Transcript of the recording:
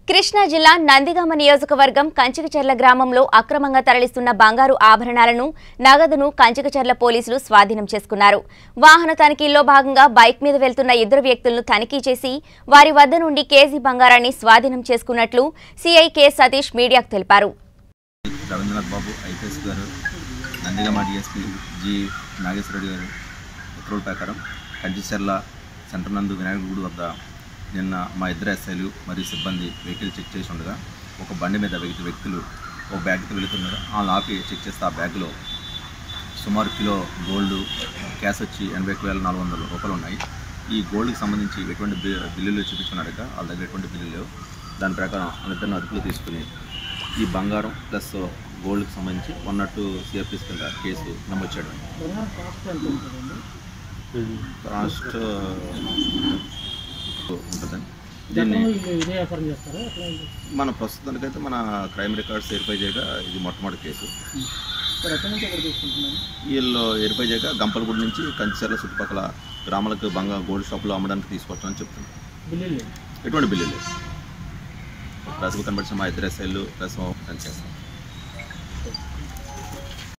కృష్ణా జిల్లా నందిగామ నియోజకవర్గం కంచికచర్ల గ్రామంలో అక్రమంగా తరలిస్తున్న బంగారు ఆభరణాలను నగదును కంచికచర్ల పోలీసులు స్వాధీనం చేసుకున్నారు వాహన తనిఖీల్లో భాగంగా బైక్ మీద వెళ్తున్న ఇద్దరు వ్యక్తులను తనిఖీ చేసి వారి వద్ద నుండి కేజీ బంగారాన్ని స్వాధీనం చేసుకున్నట్లు సీఐ కె సతీష్ మీడియాకు తెలిపారు రవీంద్రనాథ్ బాబు ఐపీఎస్ గారు నందిగామ డిఎస్పీ జి నాగేశ్వరరెడ్డి గారు ఉత్తర్వుల ప్రకారం కంచిచెర్ల సెంటర్ నందు వినాయక గుడి వద్ద నిన్న మా ఇద్దరు ఎస్ఐలు మరియు సిబ్బంది వెహికల్ చెక్ చేసి ఉండగా ఒక బండి మీద వ్యక్తి వ్యక్తులు ఒక బ్యాగ్తో వెళుతున్నారు వాళ్ళని ఆపి చెక్ చేస్తే ఆ బ్యాగ్లో సుమారు కిలో గోల్డ్ క్యాష్ వచ్చి ఎనభై వేల నాలుగు వందల రూపాయలు ఉన్నాయి ఈ గోల్డ్కి సంబంధించి ఎటువంటి బి- బిల్లులు చూపించుకున్నారట వాళ్ళ దగ్గర ఎటువంటి బిల్లులు లేవు దాని ప్రకారం వాళ్ళిద్దరిని అదుపులో తీసుకుని ఈ బంగారం ప్లస్ గోల్డ్కి సంబంధించి వన్ నాట్ టూ సిఎఫ్టీస్ కింద కేసు నమోదు చేయడం కాస్ట్ ఉంటుందండి దీన్ని ఇదే వ్యాపారం చేస్తారా అట్లా మన ప్రస్తుతానికైతే మన క్రైమ్ రికార్డ్స్ వెరిఫై చేయగా ఇది మొట్టమొదటి కేసు ఇక్కడ ఎక్కడి నుంచి ఎక్కడ తీసుకుంటున్నాను వీళ్ళు వెరిఫై చేయగా గంపలగూడి నుంచి కంచిచర్ల చుట్టుపక్కల గ్రామాలకు బంగా గోల్డ్ షాప్లో అమ్మడానికి తీసుకొచ్చామని చెప్తున్నారు బిల్లులు లేవు ఎటువంటి బిల్లు లేదు ప్రజలు కనబడిన మా ఇద్దరు ఎస్ఐలు ప్లస్ పనిచేస్తాం